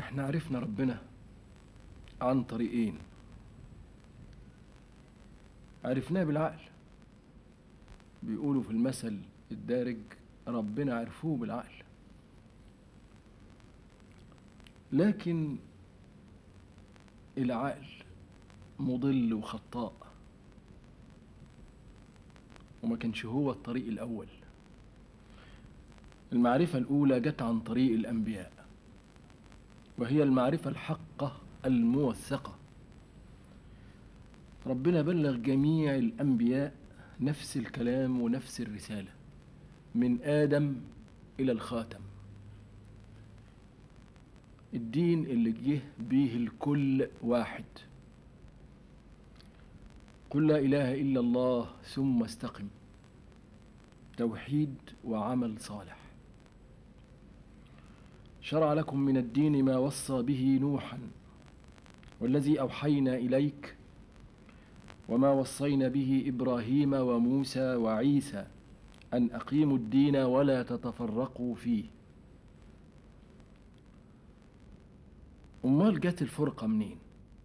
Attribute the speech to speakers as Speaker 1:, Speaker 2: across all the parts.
Speaker 1: احنا عرفنا ربنا عن طريقين عرفناه بالعقل بيقولوا في المثل الدارج ربنا عرفوه بالعقل لكن العقل مضل وخطاء وما كانش هو الطريق الأول المعرفة الأولى جت عن طريق الأنبياء وهي المعرفة الحقة الموثقة ربنا بلغ جميع الأنبياء نفس الكلام ونفس الرسالة من آدم إلى الخاتم الدين اللي جه بيه الكل واحد قل لا إله إلا الله ثم استقم توحيد وعمل صالح شرع لكم من الدين ما وصى به نوحا والذي أوحينا إليك وما وصينا به إبراهيم وموسى وعيسى أن أقيموا الدين ولا تتفرقوا فيه أمال جت الفرقة منين؟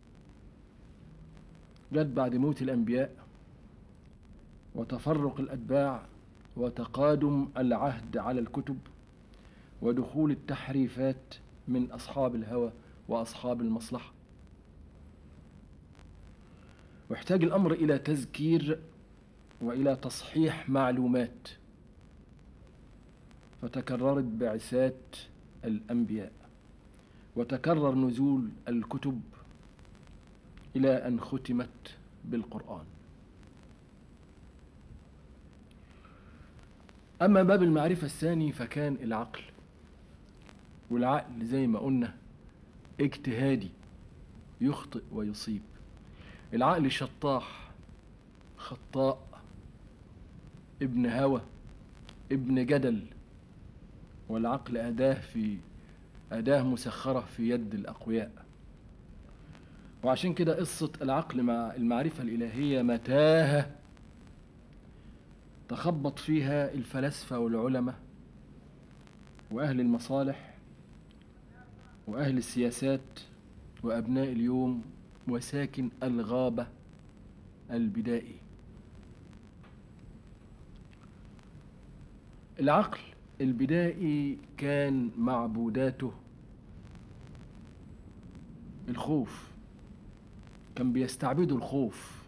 Speaker 1: جت بعد موت الأنبياء وتفرق الأتباع وتقادم العهد على الكتب ودخول التحريفات من أصحاب الهوى وأصحاب المصلحة واحتاج الأمر إلى تذكير وإلى تصحيح معلومات فتكررت بعثات الأنبياء وتكرر نزول الكتب إلى أن ختمت بالقرآن أما باب المعرفة الثاني فكان العقل والعقل زي ما قلنا اجتهادي يخطئ ويصيب العقل شطاح خطاء ابن هوى ابن جدل والعقل أداة في أداة مسخرة في يد الأقوياء وعشان كده قصة العقل مع المعرفة الإلهية متاهة تخبط فيها الفلاسفة والعلماء وأهل المصالح وأهل السياسات وأبناء اليوم وساكن الغابة البدائي العقل البدائي كان معبوداته الخوف كان بيستعبده الخوف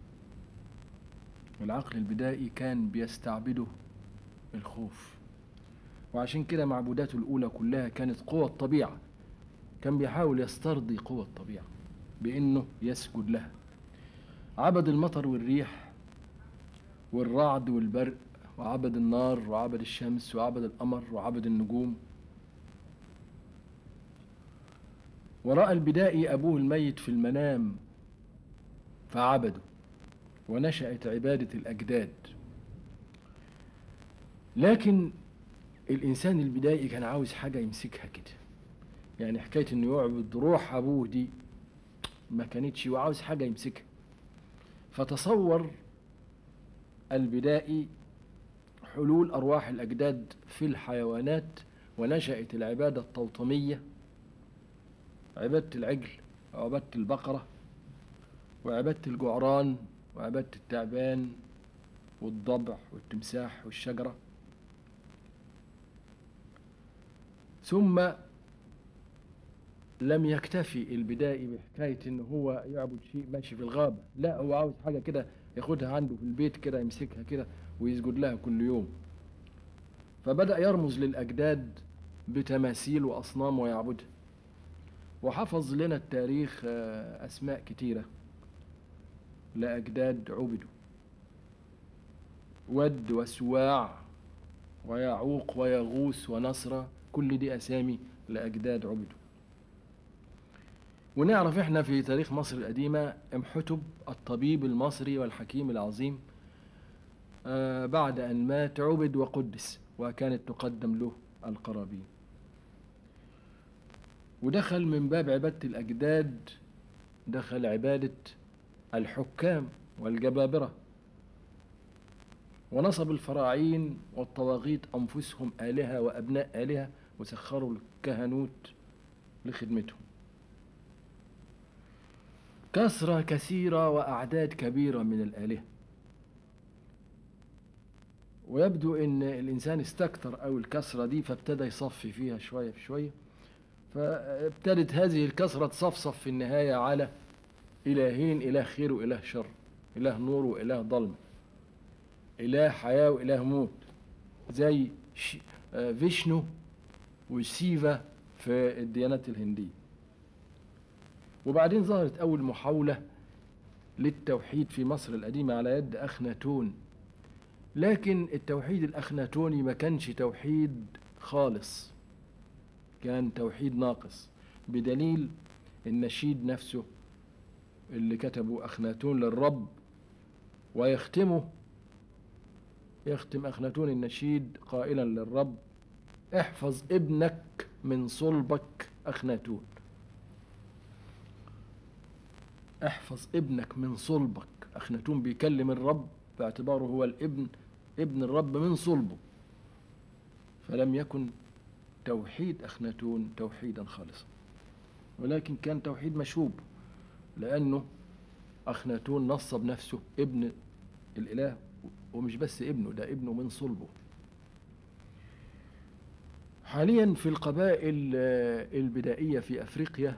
Speaker 1: العقل البدائي كان بيستعبده الخوف وعشان كده معبوداته الأولى كلها كانت قوى الطبيعة كان بيحاول يسترضي قوى الطبيعة بإنه يسجد لها عبد المطر والريح والرعد والبرق وعبد النار وعبد الشمس وعبد القمر وعبد النجوم ورأى البدائي أبوه الميت في المنام فعبده ونشأت عبادة الأجداد لكن الإنسان البدائي كان عاوز حاجة يمسكها كده يعني حكاية إنه يعبد روح أبوه دي ما كانتش وعاوز حاجة يمسكها فتصور البدائي حلول أرواح الأجداد في الحيوانات ونشأت العبادة التوطمية عبادة العجل وعبادة البقرة وعبادة الجعران وعبادة التعبان والضبع والتمساح والشجرة ثم لم يكتفي البدائي بحكاية إن هو يعبد شيء ماشي في الغابة لا هو عاوز حاجة كده ياخدها عنده في البيت كده يمسكها كده ويسجد لها كل يوم فبدأ يرمز للأجداد بتماثيل وأصنام ويعبدها وحفظ لنا التاريخ أسماء كتيرة لأجداد عبدوا ود وسواع ويعوق ويغوث ونصرة كل دي أسامي لأجداد عبدوا ونعرف احنا في تاريخ مصر القديمة امحتب الطبيب المصري والحكيم العظيم آه بعد أن مات عبد وقدس وكانت تقدم له القرابين ودخل من باب عبادة الأجداد دخل عبادة الحكام والجبابرة ونصب الفراعين والطواغيت أنفسهم آلهة وأبناء آلهة وسخروا الكهنوت لخدمته كثرة كثيرة وأعداد كبيرة من الآلهة ويبدو ان الانسان استكتر او الكسره دي فابتدى يصفي فيها شويه في شويه فابتدت هذه الكسره تصفصف في النهايه على الهين اله خير واله شر اله نور واله ظلم اله حياه واله موت زي ش- آه، فيشنو وسيفا في الديانات الهنديه وبعدين ظهرت اول محاوله للتوحيد في مصر القديمه على يد اخناتون لكن التوحيد الأخناتوني ما كانش توحيد خالص كان توحيد ناقص بدليل النشيد نفسه اللي كتبه أخناتون للرب ويختمه يختم أخناتون النشيد قائلا للرب احفظ ابنك من صلبك أخناتون احفظ ابنك من صلبك أخناتون بيكلم الرب باعتباره هو الابن ابن الرب من صلبه فلم يكن توحيد أخناتون توحيدا خالصا ولكن كان توحيد مشوب لأنه أخناتون نصب نفسه ابن الإله ومش بس ابنه ده ابنه من صلبه حاليا في القبائل آه، البدائية في أفريقيا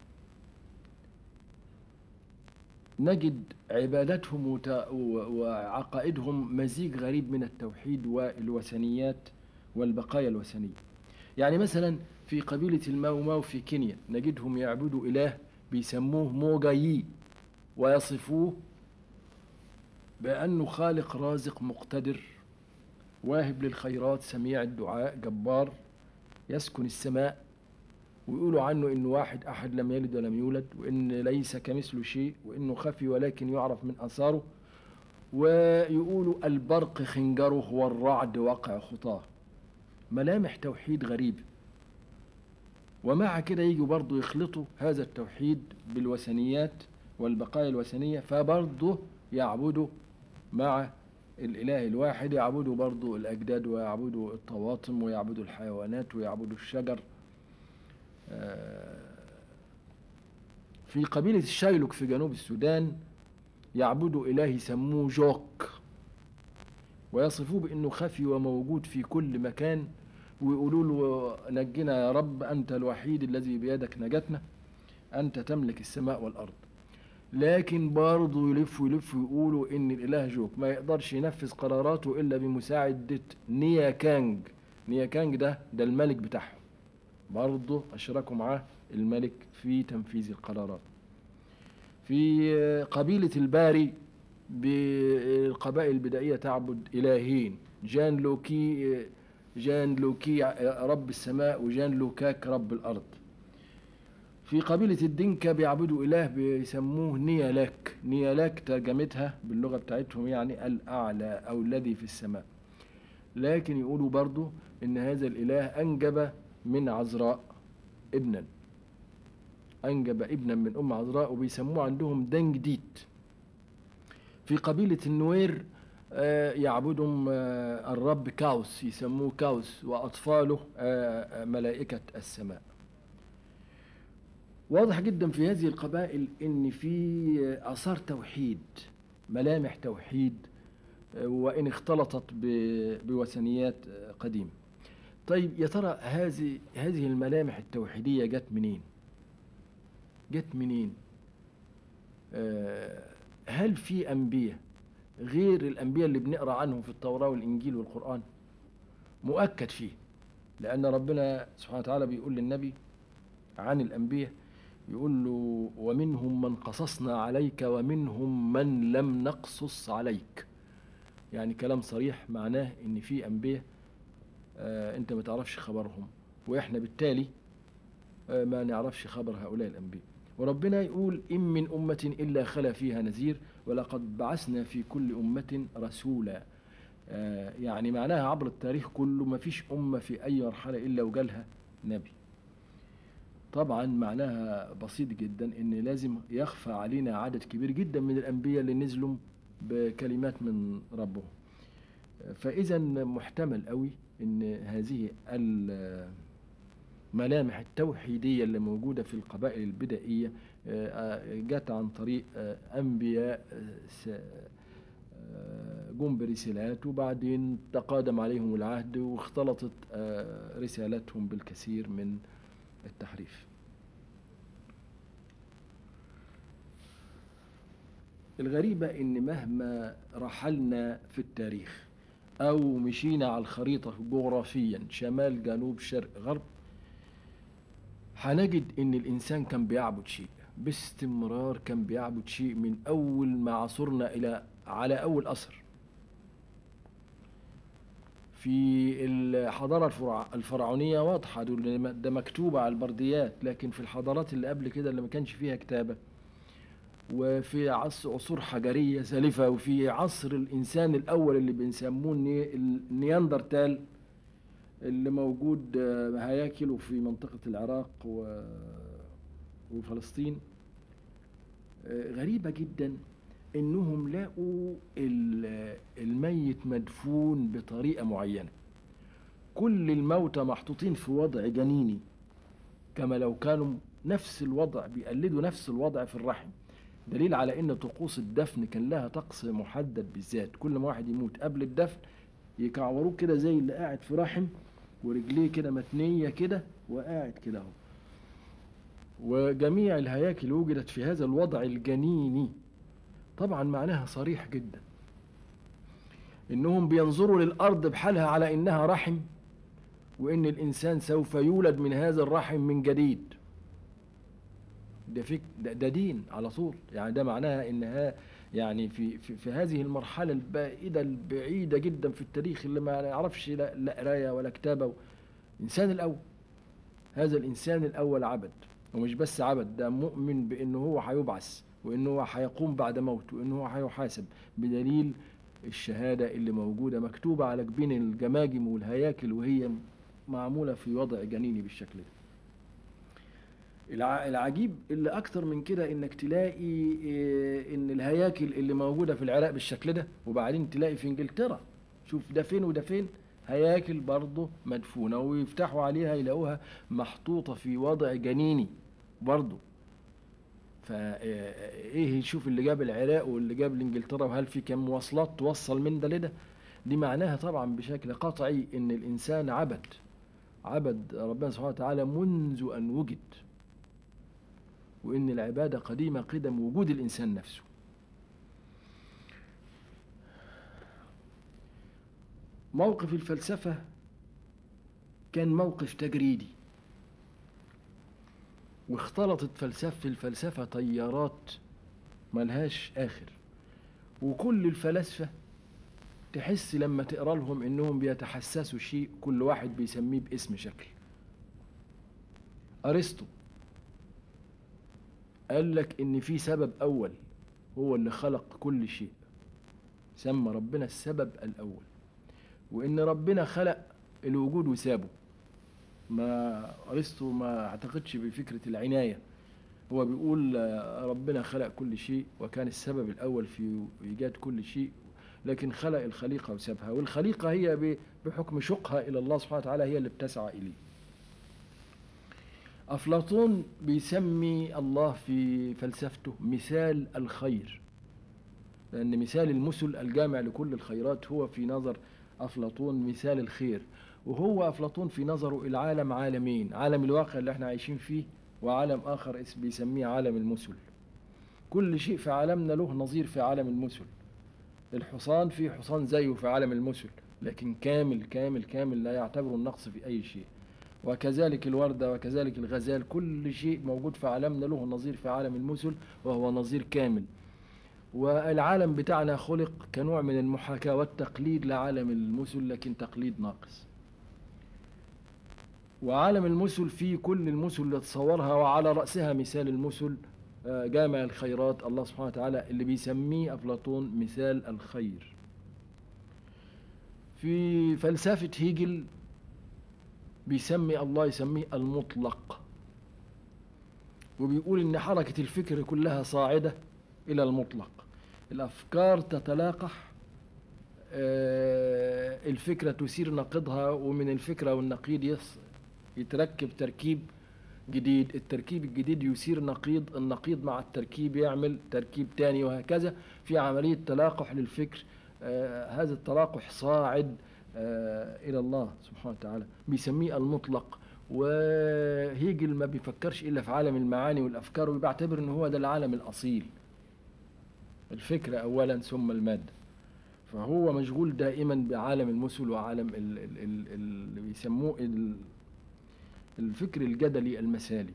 Speaker 1: نجد عبادتهم وت- و- وعقائدهم مزيج غريب من التوحيد والوثنيات والبقايا الوثنية يعني مثلا في قبيلة الماو ماو في كينيا نجدهم يعبدوا إله بيسموه موجايي ويصفوه بأنه خالق رازق مقتدر واهب للخيرات سميع الدعاء جبار يسكن السماء ويقولوا عنه انه واحد احد لم يلد ولم يولد وان ليس كمثله شيء وانه خفي ولكن يعرف من اثاره ويقولوا البرق خنجره والرعد وقع خطاه ملامح توحيد غريب ومع كده يجوا برضه يخلطوا هذا التوحيد بالوثنيات والبقايا الوثنية فبرضه يعبدوا مع الإله الواحد يعبدوا برضه الأجداد ويعبدوا الطواطم ويعبدوا الحيوانات ويعبدوا الشجر في قبيلة الشايلوك في جنوب السودان يعبدوا إله يسموه جوك ويصفوه بأنه خفي وموجود في كل مكان ويقولوا له نجنا يا رب أنت الوحيد الذي بيدك نجاتنا أنت تملك السماء والأرض لكن برضه يلفوا يلفوا يقولوا إن الإله جوك ما يقدرش ينفذ قراراته إلا بمساعدة نيا كانج نيا كانج ده ده الملك بتاعهم برضه أشركوا معاه الملك في تنفيذ القرارات في قبيلة الباري بالقبائل البدائية تعبد إلهين جان لوكي جان لوكي رب السماء وجان لوكاك رب الأرض في قبيلة الدنكا بيعبدوا إله بيسموه نيالاك نيالاك ترجمتها باللغة بتاعتهم يعني الأعلى أو الذي في السماء لكن يقولوا برضو إن هذا الإله أنجب من عذراء ابنا أنجب ابنا من أم عذراء وبيسموه عندهم دنجديت في قبيلة النوير آه، يعبدهم آه، الرب كاوس يسموه كاوس وأطفاله آه، آه، ملائكة السماء واضح جدا في هذه القبائل ان في اثار توحيد ملامح توحيد آه، وان اختلطت ب- بوثنيات آه، قديمه طيب يا ترى هذه هذه الملامح التوحيديه جت منين جت منين آه، هل في انبياء غير الانبياء اللي بنقرا عنهم في التوراه والانجيل والقران مؤكد فيه لان ربنا سبحانه وتعالى بيقول للنبي عن الانبياء يقول له ومنهم من قصصنا عليك ومنهم من لم نقصص عليك يعني كلام صريح معناه ان في انبياء آه انت ما تعرفش خبرهم واحنا بالتالي آه ما نعرفش خبر هؤلاء الانبياء وربنا يقول ان من امه الا خلا فيها نذير ولقد بعثنا في كل امه رسولا آه يعني معناها عبر التاريخ كله ما فيش امه في اي مرحله الا وجالها نبي طبعا معناها بسيط جدا ان لازم يخفى علينا عدد كبير جدا من الانبياء اللي نزلوا بكلمات من ربهم فاذا محتمل قوي ان هذه ملامح التوحيدية اللي موجودة في القبائل البدائية آه، آه، جت عن طريق آه، أنبياء آه، س- آه، جم برسالات وبعدين تقادم عليهم العهد واختلطت آه، رسالتهم بالكثير من التحريف الغريبة إن مهما رحلنا في التاريخ أو مشينا على الخريطة جغرافيا شمال جنوب شرق غرب هنجد إن الإنسان كان بيعبد شيء باستمرار كان بيعبد شيء من أول ما عصرنا إلى على أول أثر في الحضارة الفرع- الفرعونية واضحة دول ده مكتوب على البرديات لكن في الحضارات اللي قبل كده اللي ما كانش فيها كتابة وفي عصر عصور حجرية سالفة وفي عصر الإنسان الأول اللي بنسموه الني- النياندرتال اللي موجود آه، هياكله في منطقة العراق و- وفلسطين آه، غريبة جدا إنهم لقوا ال- الميت مدفون بطريقة معينة كل الموتى محطوطين في وضع جنيني كما لو كانوا نفس الوضع بيقلدوا نفس الوضع في الرحم دليل على ان طقوس الدفن كان لها طقس محدد بالذات كل ما واحد يموت قبل الدفن يكعوروه كده زي اللي قاعد في رحم ورجليه كده متنيه كده وقاعد كده اهو وجميع الهياكل وجدت في هذا الوضع الجنيني طبعا معناها صريح جدا انهم بينظروا للارض بحالها على انها رحم وان الانسان سوف يولد من هذا الرحم من جديد ده فيك ده, ده دين على طول يعني ده معناها انها يعني في, في في هذه المرحله البائده البعيده جدا في التاريخ اللي ما يعرفش لا, لا قرايه ولا كتابه الانسان الاول هذا الانسان الاول عبد ومش بس عبد ده مؤمن بانه هو هيبعث وانه هو هيقوم بعد موته وانه هو هيحاسب بدليل الشهاده اللي موجوده مكتوبه على جبين الجماجم والهياكل وهي معموله في وضع جنيني بالشكل ده الع- العجيب اللي اكتر من كده انك تلاقي إيه، ان الهياكل اللي موجوده في العراق بالشكل ده وبعدين تلاقي في انجلترا شوف ده فين وده فين هياكل برضه مدفونه ويفتحوا عليها يلاقوها محطوطه في وضع جنيني برضه فايه شوف اللي جاب العراق واللي جاب انجلترا وهل في كم مواصلات توصل من ده لده دي معناها طبعا بشكل قطعي ان الانسان عبد عبد ربنا سبحانه وتعالى منذ ان وجد وإن العبادة قديمة قدم وجود الإنسان نفسه موقف الفلسفة كان موقف تجريدي واختلطت فلسفة الفلسفة تيارات ملهاش آخر وكل الفلاسفة تحس لما تقرا لهم انهم بيتحسسوا شيء كل واحد بيسميه باسم شكل ارسطو قال لك ان في سبب اول هو اللي خلق كل شيء سمى ربنا السبب الاول وان ربنا خلق الوجود وسابه ما ارسطو ما اعتقدش بفكره العنايه هو بيقول آه، ربنا خلق كل شيء وكان السبب الاول في ايجاد كل شيء لكن خلق الخليقه وسابها والخليقه هي ب- بحكم شوقها الى الله سبحانه وتعالى هي اللي بتسعى اليه أفلاطون بيسمي الله في فلسفته مثال الخير لأن مثال المثل الجامع لكل الخيرات هو في نظر أفلاطون مثال الخير وهو أفلاطون في نظره العالم عالمين عالم الواقع اللي احنا عايشين فيه وعالم آخر اس- بيسميه عالم المثل كل شيء في عالمنا له نظير في عالم المثل الحصان في حصان زيه في عالم المثل لكن كامل كامل كامل لا يعتبر النقص في أي شيء وكذلك الوردة وكذلك الغزال كل شيء موجود في عالمنا له نظير في عالم المثل وهو نظير كامل والعالم بتاعنا خلق كنوع من المحاكاة والتقليد لعالم المثل لكن تقليد ناقص وعالم المثل فيه كل المثل اللي تصورها وعلى رأسها مثال المثل آه، جامع الخيرات الله سبحانه وتعالى اللي بيسميه أفلاطون مثال الخير في فلسفة هيجل بيسمي الله يسميه المطلق وبيقول ان حركة الفكر كلها صاعدة الى المطلق الافكار تتلاقح آه، الفكرة تثير نقيضها ومن الفكرة والنقيض يص يتركب تركيب جديد التركيب الجديد يثير نقيض النقيض مع التركيب يعمل تركيب تاني وهكذا في عملية تلاقح للفكر آه هذا التلاقح صاعد آه إلى الله سبحانه وتعالى بيسميه المطلق وهيجل ما بيفكرش إلا في عالم المعاني والأفكار وبيعتبر إن هو ده العالم الأصيل الفكرة أولا ثم المادة فهو مشغول دائما بعالم المثل وعالم ال- ال- ال- اللي بيسموه ال- الفكر الجدلي المثالي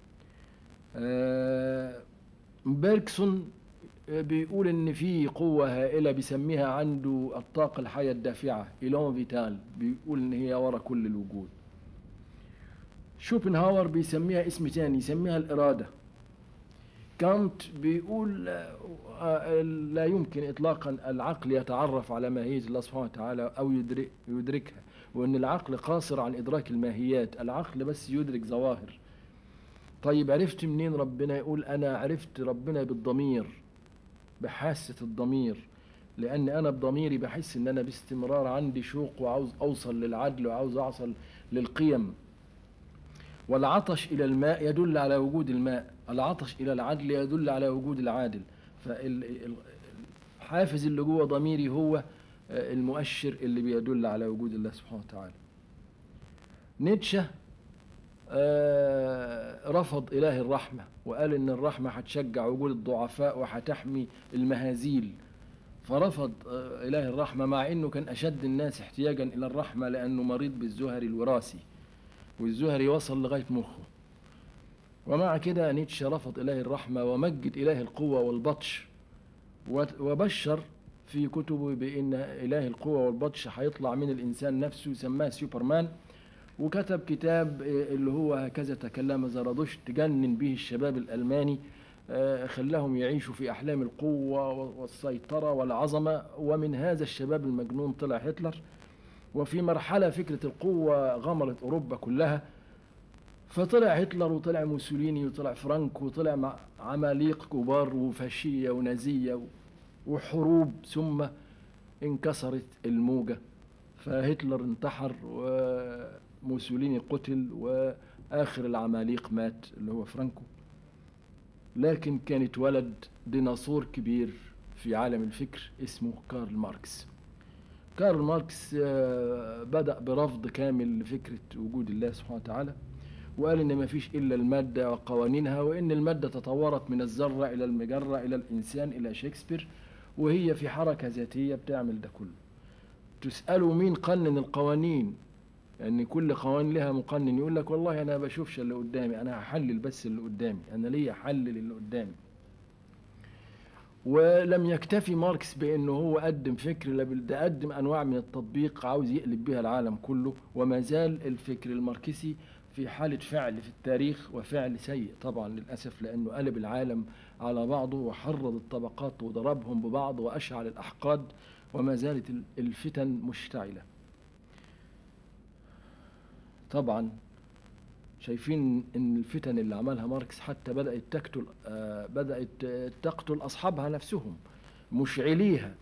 Speaker 1: آه، بيركسون بيقول ان في قوة هائلة بيسميها عنده الطاقة الحية الدافعة إيلون فيتال بيقول ان هي ورا كل الوجود شوبنهاور بيسميها اسم تاني يسميها الإرادة كانت بيقول آه، لا يمكن إطلاقا العقل يتعرف على ماهية الله سبحانه وتعالى أو يدرك يدركها وأن العقل قاصر عن إدراك الماهيات العقل بس يدرك ظواهر طيب عرفت منين ربنا يقول أنا عرفت ربنا بالضمير بحاسة الضمير لأن أنا بضميري بحس إن أنا باستمرار عندي شوق وعاوز أوصل للعدل وعاوز أوصل للقيم والعطش إلى الماء يدل على وجود الماء العطش إلى العدل يدل على وجود العادل فالحافز اللي جوه ضميري هو آه، المؤشر اللي بيدل على وجود الله سبحانه وتعالى نيتشه آه، رفض إله الرحمة وقال إن الرحمة هتشجع وجود الضعفاء وهتحمي المهازيل فرفض آه، إله الرحمة مع إنه كان أشد الناس احتياجا إلى الرحمة لأنه مريض بالزهري الوراثي والزهري وصل لغاية مخه ومع كده نيتشه رفض إله الرحمة ومجد إله القوة والبطش وت- وبشر في كتبه بأن إله القوة والبطش هيطلع من الإنسان نفسه سماه سوبرمان وكتب كتاب آه، اللي هو هكذا تكلم زرادشت تجنن به الشباب الألماني آه، خلاهم يعيشوا في أحلام القوة والسيطرة والعظمة ومن هذا الشباب المجنون طلع هتلر وفي مرحلة فكرة القوة غمرت أوروبا كلها فطلع هتلر وطلع موسوليني وطلع فرانكو وطلع مع عماليق كبار وفاشية ونازية وحروب ثم انكسرت الموجة فهتلر انتحر وموسوليني قتل وآخر العماليق مات اللي هو فرانكو لكن كان اتولد ديناصور كبير في عالم الفكر اسمه كارل ماركس كارل ماركس آه، بدأ برفض كامل لفكرة وجود الله سبحانه وتعالى وقال ان ما فيش الا الماده وقوانينها وان الماده تطورت من الذره الى المجره الى الانسان الى شكسبير وهي في حركه ذاتيه بتعمل ده كله تسالوا مين قنن القوانين يعني كل قوانين لها مقنن يقول لك والله انا ما بشوفش اللي قدامي انا هحلل بس اللي قدامي انا ليا احلل اللي قدامي ولم يكتفي ماركس بانه هو قدم فكر لا بل ده قدم انواع من التطبيق عاوز يقلب بها العالم كله وما زال الفكر الماركسي في حالة فعل في التاريخ وفعل سيء طبعا للأسف لأنه قلب العالم على بعضه وحرض الطبقات وضربهم ببعض وأشعل الأحقاد وما زالت ال- الفتن مشتعلة طبعا شايفين ان الفتن اللي عملها ماركس حتى بدأت تقتل آه، بدأت آه، تقتل أصحابها نفسهم مشعليها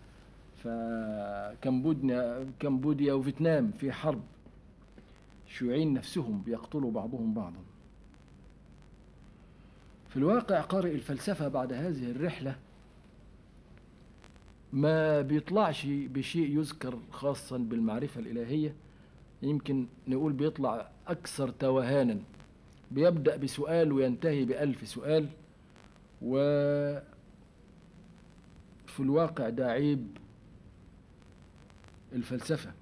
Speaker 1: فكمبوديا كمبوديا وفيتنام في حرب الشيوعيين نفسهم بيقتلوا بعضهم بعضا في الواقع قارئ الفلسفة بعد هذه الرحلة ما بيطلعش بشيء يذكر خاصا بالمعرفة الإلهية يمكن نقول بيطلع أكثر توهانا بيبدأ بسؤال وينتهي بألف سؤال و في الواقع ده عيب الفلسفة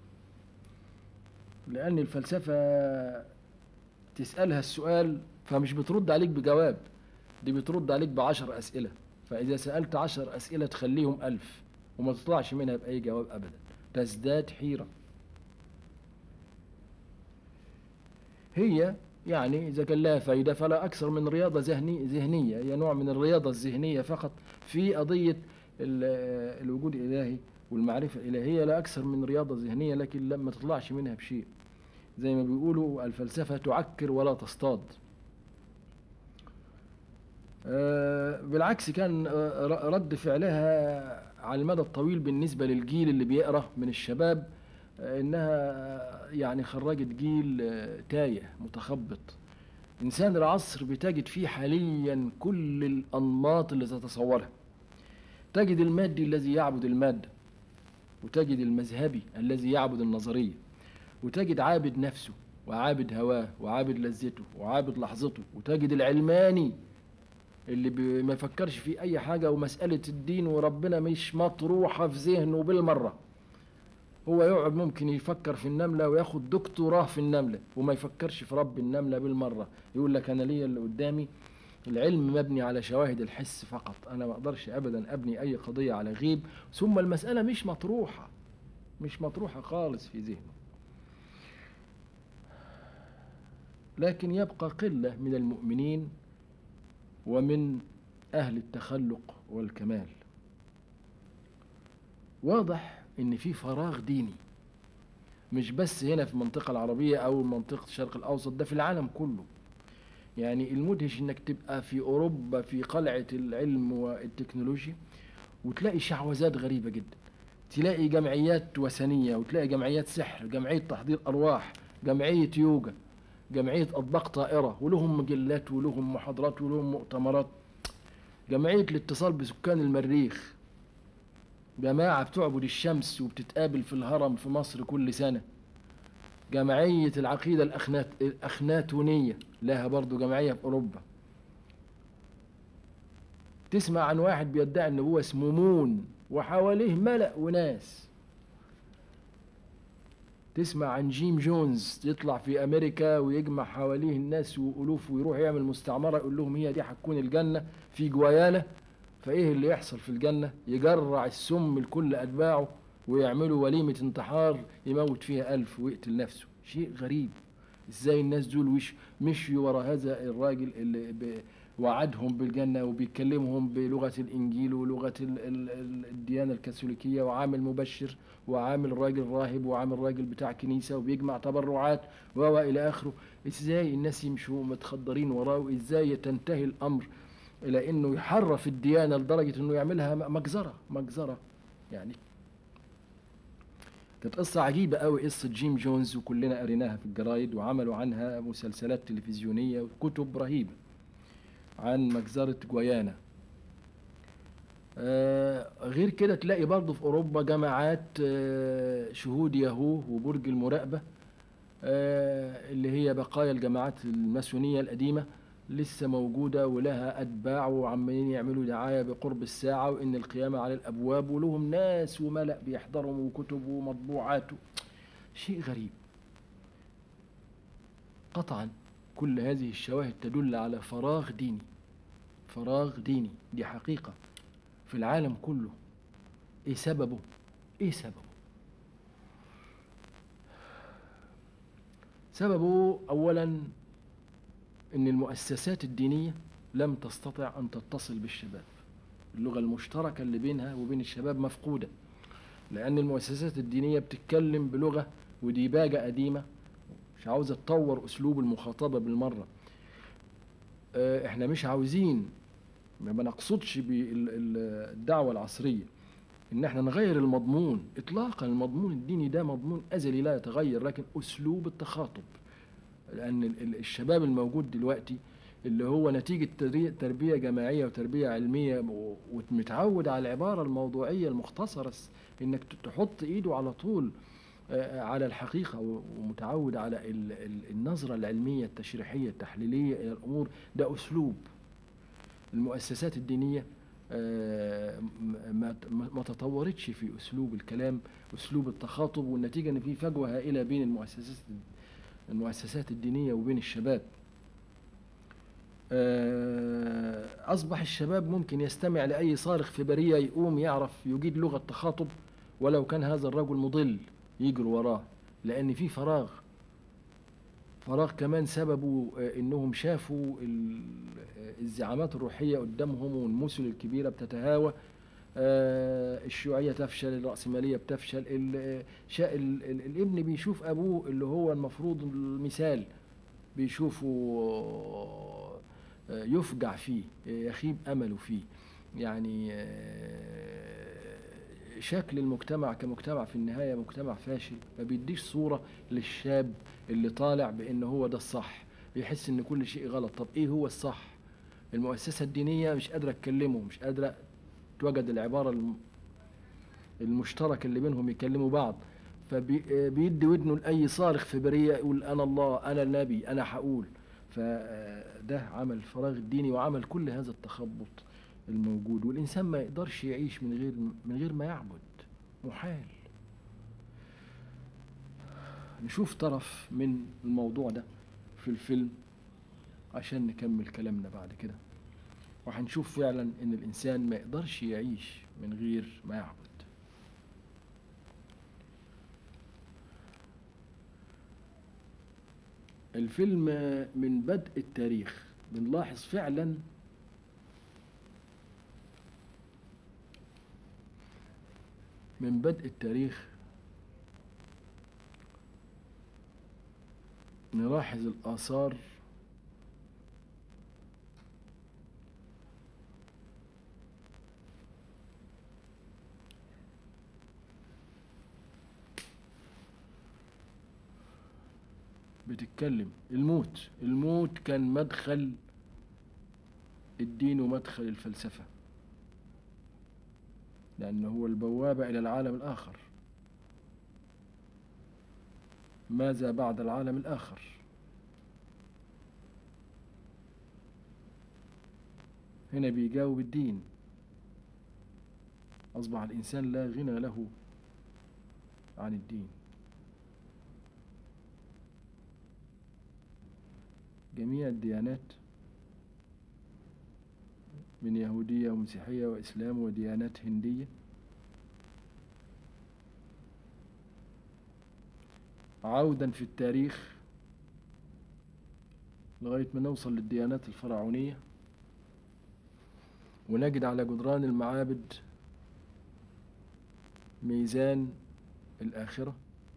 Speaker 1: لأن الفلسفة تسألها السؤال فمش بترد عليك بجواب دي بترد عليك بعشر أسئلة فإذا سألت عشر أسئلة تخليهم ألف وما تطلعش منها بأي جواب أبدا تزداد حيرة هي يعني إذا كان لها فايدة فلا أكثر من رياضة ذهني ذهنية هي نوع من الرياضة الذهنية فقط في قضية ال- الوجود الإلهي والمعرفة الإلهية لا أكثر من رياضة ذهنية لكن لما تطلعش منها بشيء زي ما بيقولوا الفلسفة تعكر ولا تصطاد آه، بالعكس كان آه، ر- رد فعلها على المدى الطويل بالنسبة للجيل اللي بيقرأ من الشباب آه، انها يعني خرجت جيل آه، تايه متخبط انسان العصر بتجد فيه حاليا كل الانماط اللي تتصورها تجد المادي الذي يعبد الماده وتجد المذهبي الذي يعبد النظريه وتجد عابد نفسه وعابد هواه وعابد لذته وعابد لحظته وتجد العلماني اللي بي- ما يفكرش في اي حاجه ومساله الدين وربنا مش مطروحه في ذهنه بالمره هو يقعد ممكن يفكر في النمله وياخد دكتوراه في النمله وما يفكرش في رب النمله بالمره يقول لك انا ليا اللي قدامي العلم مبني على شواهد الحس فقط انا ما اقدرش ابدا ابني اي قضيه على غيب ثم المساله مش مطروحه مش مطروحه خالص في ذهنه لكن يبقى قله من المؤمنين ومن اهل التخلق والكمال واضح ان في فراغ ديني مش بس هنا في المنطقة العربية أو منطقة الشرق الأوسط ده في العالم كله يعني المدهش إنك تبقى في أوروبا في قلعة العلم والتكنولوجيا وتلاقي شعوذات غريبة جدا تلاقي جمعيات وثنية وتلاقي جمعيات سحر جمعية تحضير أرواح جمعية يوجا جمعية أطباق طائرة ولهم مجلات ولهم محاضرات ولهم مؤتمرات جمعية الاتصال بسكان المريخ جماعة بتعبد الشمس وبتتقابل في الهرم في مصر كل سنة جمعية العقيدة الأخنات الأخناتونية لها برضو جمعية في أوروبا تسمع عن واحد بيدعي ان هو اسمه مون وحواليه ملأ وناس تسمع عن جيم جونز يطلع في امريكا ويجمع حواليه الناس والوف ويروح يعمل مستعمره يقول لهم هي دي هتكون الجنه في جواياله فايه اللي يحصل في الجنه يجرع السم لكل اتباعه ويعملوا وليمه انتحار يموت فيها ألف ويقتل نفسه شيء غريب ازاي الناس دول وش مشيوا ورا هذا الراجل اللي ب- وعدهم بالجنة وبيكلمهم بلغة الإنجيل ولغة ال- ال- ال- الديانة الكاثوليكية وعامل مبشر وعامل راجل راهب وعامل راجل بتاع كنيسة وبيجمع تبرعات و إلى آخره إزاي الناس يمشوا متخدرين وراه وإزاي تنتهي الأمر إلى إنه يحرف الديانة لدرجة إنه يعملها م- مجزرة مجزرة يعني كانت قصة عجيبة قوي قصة جيم جونز وكلنا قريناها في الجرايد وعملوا عنها مسلسلات تلفزيونية وكتب رهيبة عن مجزرة جويانا آه غير كده تلاقي برضه في أوروبا جماعات آه شهود يهوه وبرج المراقبة آه اللي هي بقايا الجماعات الماسونية القديمة لسه موجودة ولها أتباع وعمالين يعملوا دعاية بقرب الساعة وإن القيامة على الأبواب ولهم ناس وملأ بيحضرهم وكتب ومطبوعات شيء غريب قطعا كل هذه الشواهد تدل على فراغ ديني فراغ ديني دي حقيقة في العالم كله ايه سببه ايه سببه سببه اولا ان المؤسسات الدينية لم تستطع ان تتصل بالشباب اللغة المشتركة اللي بينها وبين الشباب مفقودة لان المؤسسات الدينية بتتكلم بلغة وديباجة قديمة مش عاوزة تطور اسلوب المخاطبة بالمرة آه، احنا مش عاوزين ما بنقصدش بالدعوة العصرية ان احنا نغير المضمون اطلاقا المضمون الديني ده مضمون ازلي لا يتغير لكن اسلوب التخاطب لان ال- ال- الشباب الموجود دلوقتي اللي هو نتيجة تربية- تربية جماعية وتربية علمية و- ومتعود على العبارة الموضوعية المختصرة س- انك ت- تحط ايده على طول آه، على الحقيقة و- ومتعود على ال- ال- النظرة العلمية التشريحية التحليلية إلى الأمور ده أسلوب المؤسسات الدينية آه، م- ما ما- ما تطورتش في أسلوب الكلام أسلوب التخاطب والنتيجة إن في فجوة هائلة بين المؤسسات المؤسسات الدينية وبين الشباب آه، أصبح الشباب ممكن يستمع لأي صارخ في برية يقوم يعرف يجيد لغة تخاطب ولو كان هذا الرجل مضل يجروا وراه لأن في فراغ فراغ كمان سببه آه، انهم شافوا ال- آه، الزعامات الروحيه قدامهم والمثل الكبيره بتتهاوى آه، الشيوعيه تفشل الراسماليه بتفشل ال- آه، شا- ال- ال- الابن بيشوف ابوه اللي هو المفروض المثال بيشوفه آه، يفجع فيه آه، يخيب امله فيه يعني آه، شكل المجتمع كمجتمع في النهاية مجتمع فاشل ما بيديش صورة للشاب اللي طالع بأن هو ده الصح بيحس ان كل شيء غلط طب ايه هو الصح المؤسسة الدينية مش قادرة تكلمه مش قادرة توجد العبارة الم- المشتركة اللي بينهم يكلموا بعض فبيدي ودنه لأي صارخ في برية يقول أنا الله أنا النبي أنا هقول فده عمل الفراغ الديني وعمل كل هذا التخبط الموجود والإنسان ما يقدرش يعيش من غير من غير ما يعبد محال نشوف طرف من الموضوع ده في الفيلم عشان نكمل كلامنا بعد كده وهنشوف فعلا ان الانسان ما يقدرش يعيش من غير ما يعبد الفيلم من بدء التاريخ بنلاحظ فعلا من بدء التاريخ نلاحظ الآثار بتتكلم الموت الموت كان مدخل الدين ومدخل الفلسفة لأنه هو البوابة إلى العالم الآخر ماذا بعد العالم الآخر هنا بيجاوب الدين أصبح الإنسان لا غنى له عن الدين جميع الديانات من يهودية ومسيحية وإسلام وديانات هندية عودا في التاريخ لغاية ما نوصل للديانات الفرعونية ونجد على جدران المعابد ميزان الآخرة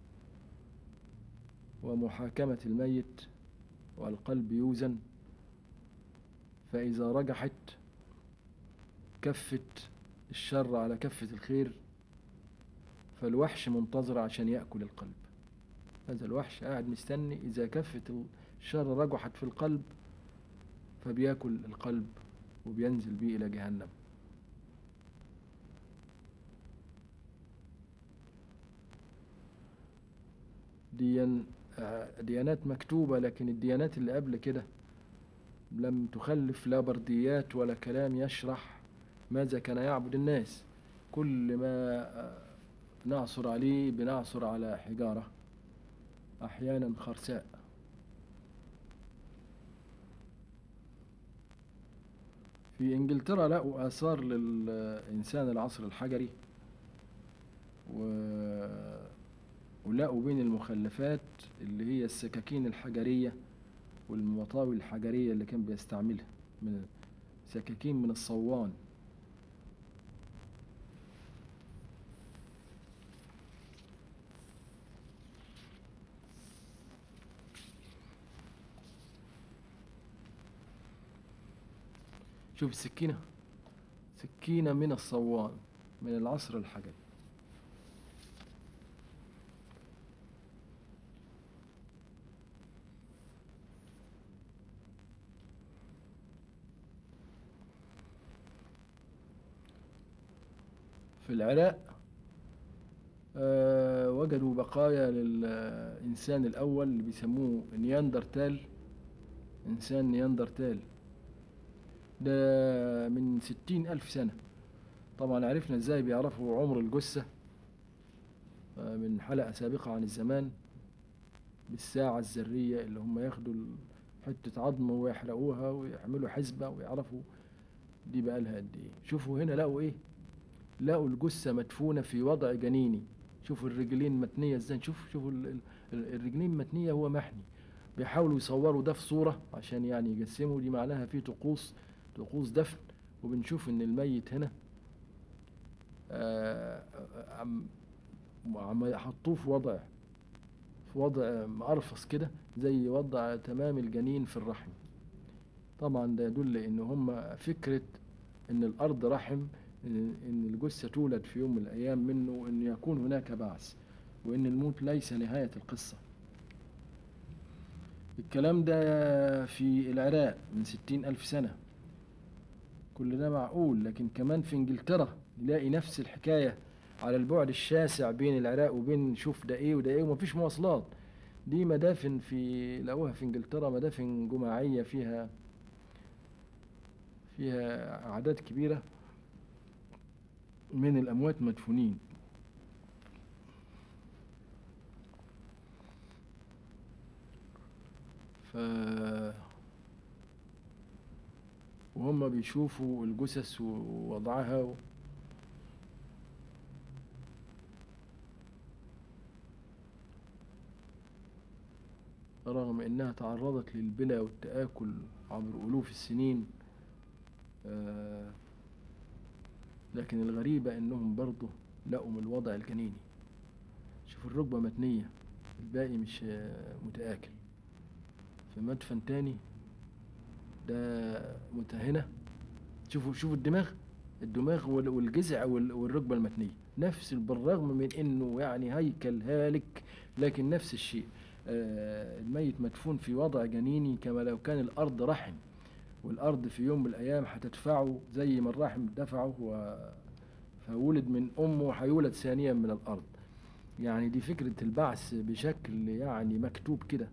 Speaker 1: ومحاكمة الميت والقلب يوزن فإذا رجحت كفة الشر على كفة الخير فالوحش منتظر عشان يأكل القلب هذا الوحش قاعد مستني إذا كفة الشر رجحت في القلب فبياكل القلب وبينزل بيه إلى جهنم ديان ديانات مكتوبة لكن الديانات اللي قبل كده لم تخلف لا برديات ولا كلام يشرح ماذا كان يعبد الناس كل ما نعثر عليه بنعثر على حجارة أحيانا خرساء في إنجلترا لقوا آثار للإنسان العصر الحجري و... ولقوا بين المخلفات اللي هي السكاكين الحجرية والمطاوي الحجرية اللي كان بيستعملها من سكاكين من الصوان شوف السكينة سكينة من الصوان من العصر الحجري في العراق آه وجدوا بقايا للإنسان الأول اللي بيسموه نياندرتال إنسان نياندرتال ده من ستين ألف سنة طبعا عرفنا ازاي بيعرفوا عمر الجثة آه من حلقة سابقة عن الزمان بالساعة الذرية اللي هم ياخدوا حتة عظم ويحرقوها ويعملوا حسبة ويعرفوا دي بقى لها قد ايه شوفوا هنا لقوا ايه لقوا الجثة مدفونة في وضع جنيني شوفوا الرجلين متنية ازاي شوف شوفوا الرجلين متنية هو محني بيحاولوا يصوروا ده في صورة عشان يعني يجسموا دي معناها في طقوس طقوس دفن وبنشوف ان الميت هنا عم عم حطوه في وضع في وضع مقرفص كده زي وضع تمام الجنين في الرحم طبعا ده يدل ان هم فكرة ان الارض رحم إن إن الجثة تولد في يوم من الأيام منه وأن يكون هناك بعث وأن الموت ليس نهاية القصة الكلام ده في العراق من ستين ألف سنة كل ده معقول لكن كمان في انجلترا نلاقي نفس الحكاية على البعد الشاسع بين العراق وبين شوف ده ايه وده ايه ومفيش مواصلات دي مدافن في لقوها في انجلترا مدافن جماعية فيها فيها أعداد كبيرة من الأموات مدفونين ف وهم بيشوفوا الجثث ووضعها و... رغم انها تعرضت للبلا والتآكل عبر ألوف السنين آه، لكن الغريبة انهم برضه لقوا من الوضع الجنيني شوف الركبة متنية الباقي مش آه، متآكل في مدفن تاني ده متهنة شوفوا شوفوا الدماغ الدماغ وال- والجذع وال- والركبة المتنية نفس بالرغم من انه يعني هيكل هالك لكن نفس الشيء آه، الميت مدفون في وضع جنيني كما لو كان الارض رحم والارض في يوم من الايام هتدفعه زي ما الرحم دفعه و... فولد من امه هيولد ثانيا من الارض يعني دي فكرة البعث بشكل يعني مكتوب كده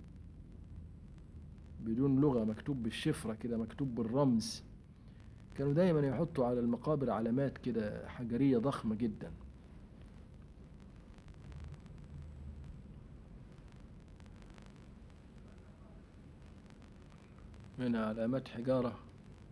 Speaker 1: بدون لغة مكتوب بالشفرة كده مكتوب بالرمز كانوا دايما يحطوا على المقابر علامات كده حجرية ضخمة جدا منها علامات حجارة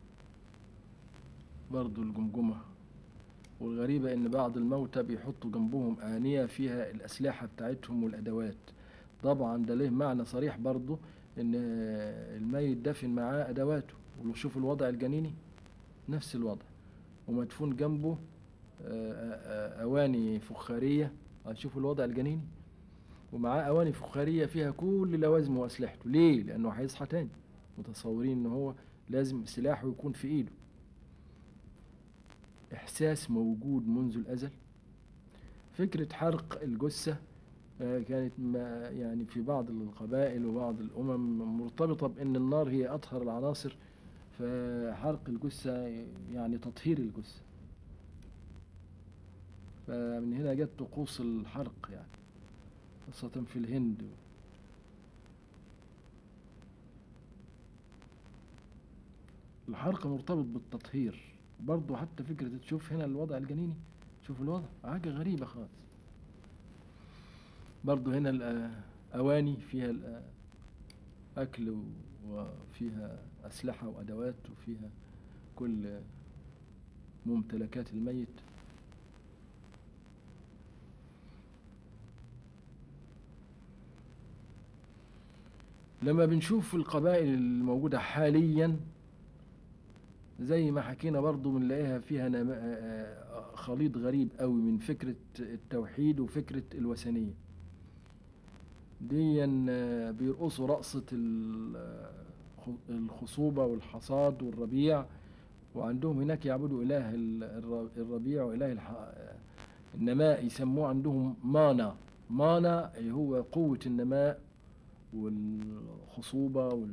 Speaker 1: برضو الجمجمة والغريبة إن بعض الموتى بيحطوا جنبهم آنية فيها الأسلحة بتاعتهم والأدوات طبعا ده ليه معنى صريح برضو إن الميت دفن معاه أدواته وشوف الوضع الجنيني نفس الوضع ومدفون جنبه آه، آه، آه، أواني فخارية هتشوفوا الوضع الجنيني ومعاه أواني فخارية فيها كل لوازمه وأسلحته ليه؟ لأنه هيصحى تاني متصورين إن هو لازم سلاحه يكون في إيده إحساس موجود منذ الأزل فكرة حرق الجثة آه، كانت ما يعني في بعض القبائل وبعض الأمم مرتبطة بأن النار هي أطهر العناصر فحرق الجثة يعني تطهير الجثة فمن هنا جت طقوس الحرق يعني خاصة في الهند الحرق مرتبط بالتطهير برضه حتى فكرة تشوف هنا الوضع الجنيني شوف الوضع حاجة غريبة خالص برضه هنا الأواني فيها الأكل وفيها أسلحة وأدوات وفيها كل ممتلكات الميت لما بنشوف القبائل الموجودة حاليا زي ما حكينا برضو بنلاقيها فيها نما- آه، خليط غريب قوي من فكرة التوحيد وفكرة الوثنية ديا آه، بيرقصوا رقصة ال- آه، خ- الخصوبة والحصاد والربيع وعندهم هناك يعبدوا إله ال- الر- الربيع وإله الح... آه، النماء يسموه عندهم مانا مانا اللي هو قوة النماء والخصوبة وال...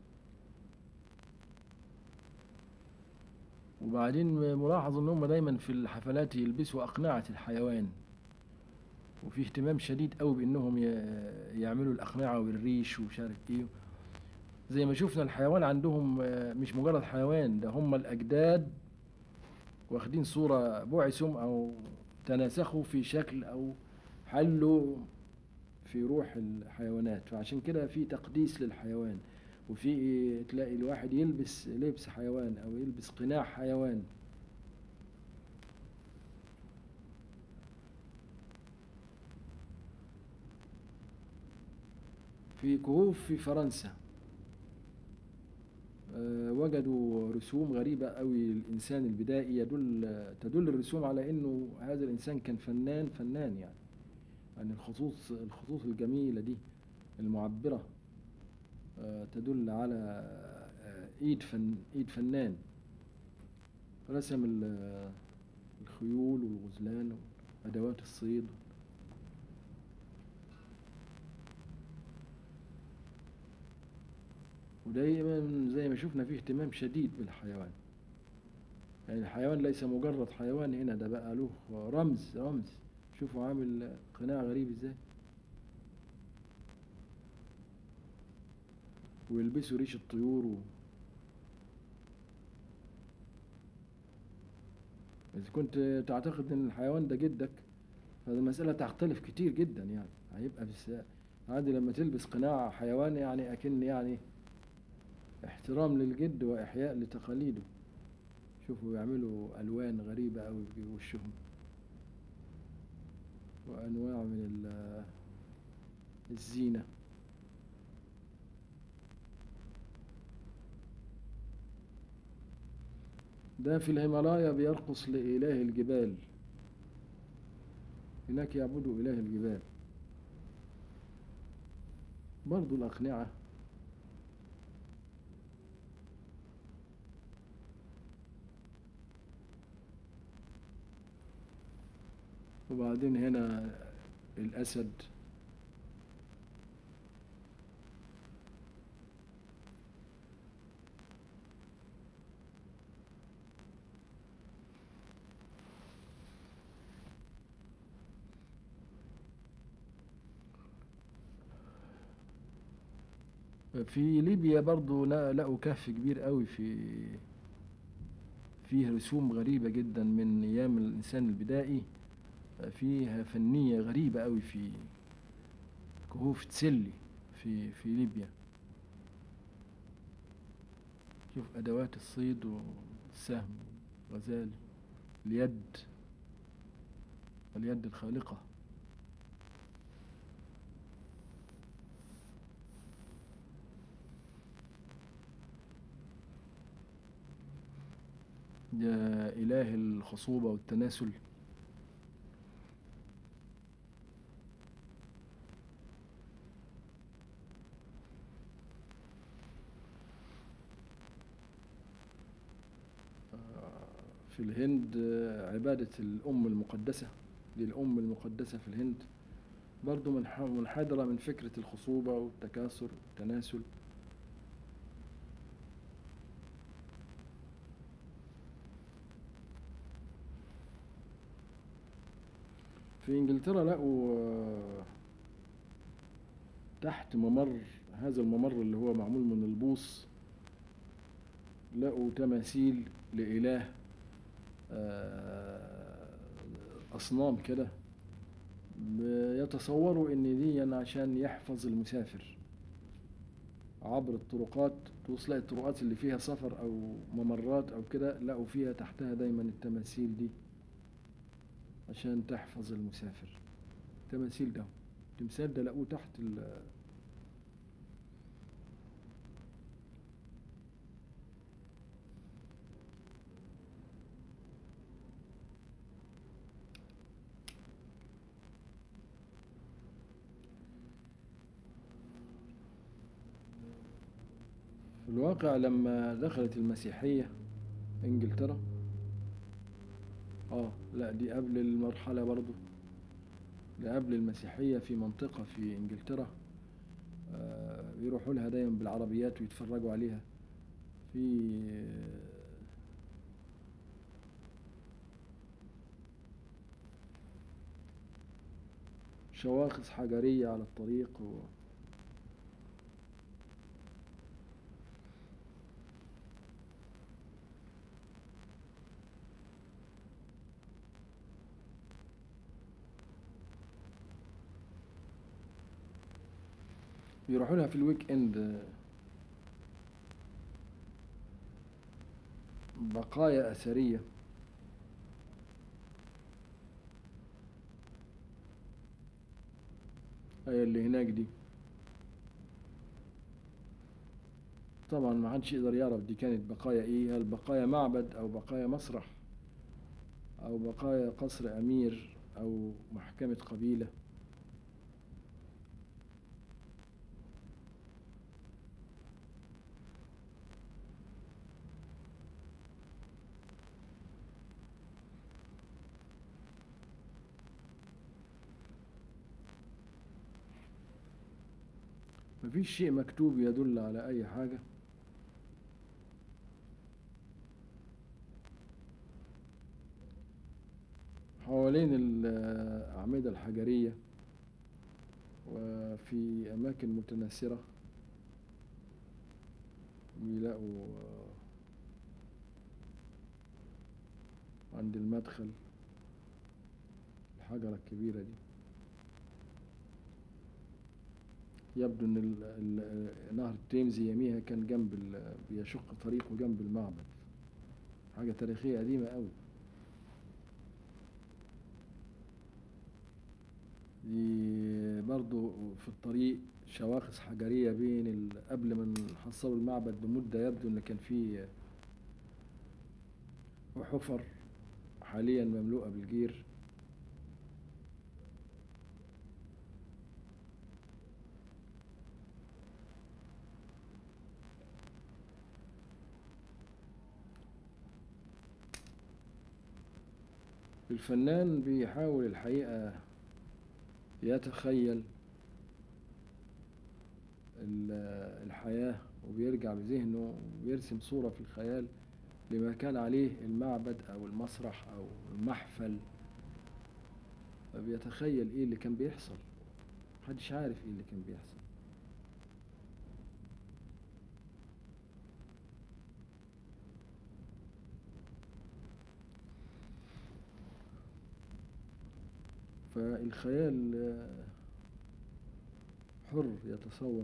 Speaker 1: وبعدين ملاحظ ان هم دايما في الحفلات يلبسوا اقنعة الحيوان وفي اهتمام شديد قوي بانهم ي- يعملوا الاقنعة والريش ومش عارف ايه زي ما شفنا الحيوان عندهم آه، مش مجرد حيوان ده هم الاجداد واخدين صورة بعثهم او تناسخوا في شكل او حلوا في روح الحيوانات فعشان كده في تقديس للحيوان وفي تلاقي الواحد يلبس لبس حيوان او يلبس قناع حيوان في كهوف في فرنسا آه، وجدوا رسوم غريبة قوي الإنسان البدائي يدل تدل الرسوم على إنه هذا الإنسان كان فنان فنان يعني يعني الخطوط الخطوط الجميلة دي المعبرة آه، تدل على آه، ايد فن ايد فنان رسم ال- الخيول والغزلان وأدوات الصيد ودايما زي ما شفنا فيه اهتمام شديد بالحيوان يعني الحيوان ليس مجرد حيوان هنا ده بقى له رمز رمز شوفوا عامل قناع غريب ازاي ويلبسوا ريش الطيور و... إذا كنت تعتقد إن الحيوان ده جدك فهذه المسألة تختلف كتير جدا يعني هيبقى بس عادي لما تلبس قناع حيوان يعني أكن يعني احترام للجد وإحياء لتقاليده شوفوا يعملوا ألوان غريبة أوي في وشهم وأنواع من ال- الزينة ده في الهيمالايا بيرقص لإله الجبال هناك يعبدوا إله الجبال برضو الأقنعة وبعدين هنا الأسد في ليبيا برضو لا- لقوا كهف كبير قوي في فيه رسوم غريبة جدا من أيام الإنسان البدائي فيها فنية غريبة قوي في كهوف تسلي في في ليبيا شوف أدوات الصيد والسهم والغزال اليد اليد الخالقة ده إله الخصوبة والتناسل في الهند عبادة الأم المقدسة دي الأم المقدسة في الهند برضو منح- منحدرة من فكرة الخصوبة والتكاثر والتناسل في انجلترا لقوا آه، تحت ممر هذا الممر اللي هو معمول من البوص لقوا تماثيل لإله آه، أصنام كده يتصوروا إن دي عشان يحفظ المسافر عبر الطرقات توصل الطرقات اللي فيها سفر أو ممرات أو كده لقوا فيها تحتها دايما التماثيل دي عشان تحفظ المسافر تماثيل ده التمثال ده لقوه تحت ال في الواقع لما دخلت المسيحية انجلترا اه لا دي قبل المرحلة برضو ده قبل المسيحية في منطقة في انجلترا آه بيروحوا لها دايما بالعربيات ويتفرجوا عليها في شواخص حجرية على الطريق و... بيروحوا لها في الويك اند بقايا أثرية هي اللي هناك دي طبعا ما حدش يقدر يعرف دي كانت بقايا ايه هل بقايا معبد او بقايا مسرح او بقايا قصر امير او محكمة قبيلة مفيش شيء مكتوب يدل على أي حاجة حوالين الأعمدة الحجرية وفي أماكن متناثرة بيلاقوا آه، عند المدخل الحجرة الكبيرة دي يبدو ان ال- ال- نهر التيمز يميها كان جنب ال- بيشق طريقه جنب المعبد حاجة تاريخية قديمة قوي دي برضو في الطريق شواخص حجرية بين ال... قبل ما نحصلوا المعبد بمدة يبدو ان كان في حفر حاليا مملوءة بالجير الفنان بيحاول الحقيقة يتخيل ال- الحياة وبيرجع بذهنه ويرسم صورة في الخيال لما كان عليه المعبد أو المسرح أو المحفل فبيتخيل إيه اللي كان بيحصل محدش عارف إيه اللي كان بيحصل فالخيال آه، حر يتصور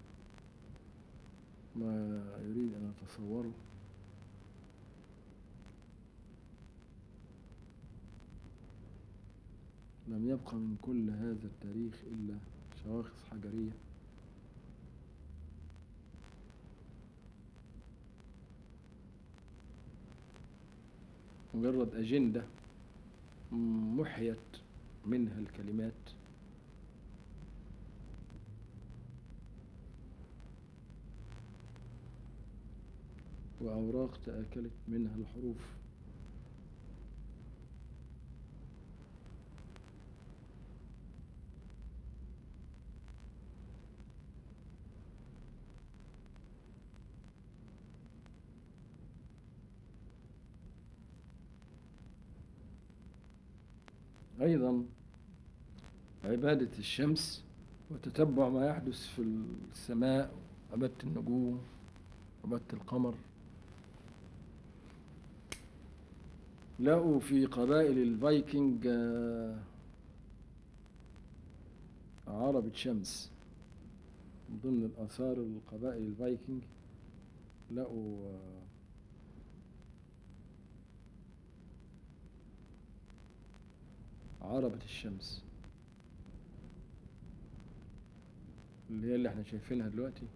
Speaker 1: ما يريد أن يتصوره لم يبقى من كل هذا التاريخ إلا شواخص حجرية مجرد أجندة محيت منها الكلمات وأوراق تآكلت منها الحروف أيضا عبادة الشمس وتتبع ما يحدث في السماء عبادة النجوم عبادة القمر لقوا في قبائل الفايكنج آه، عربة شمس من ضمن الآثار القبائل الفايكنج لقوا آه، عربة الشمس اللي هي اللي احنا شايفينها دلوقتي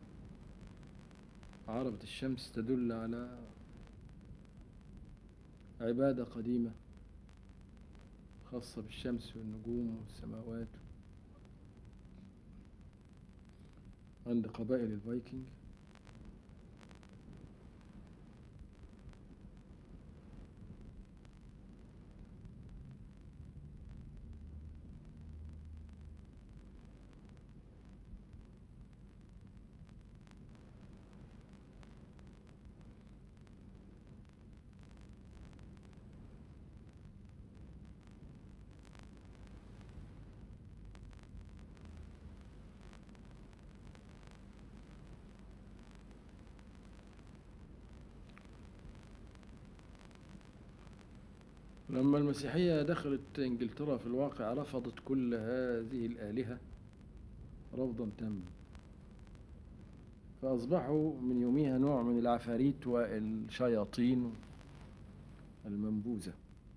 Speaker 1: عربة الشمس تدل على عبادة قديمة خاصة بالشمس والنجوم والسماوات عند قبائل الفايكنج لما المسيحية دخلت إنجلترا في الواقع رفضت كل هذه الآلهة رفضا تاما فأصبحوا من يوميها نوع من العفاريت والشياطين المنبوذة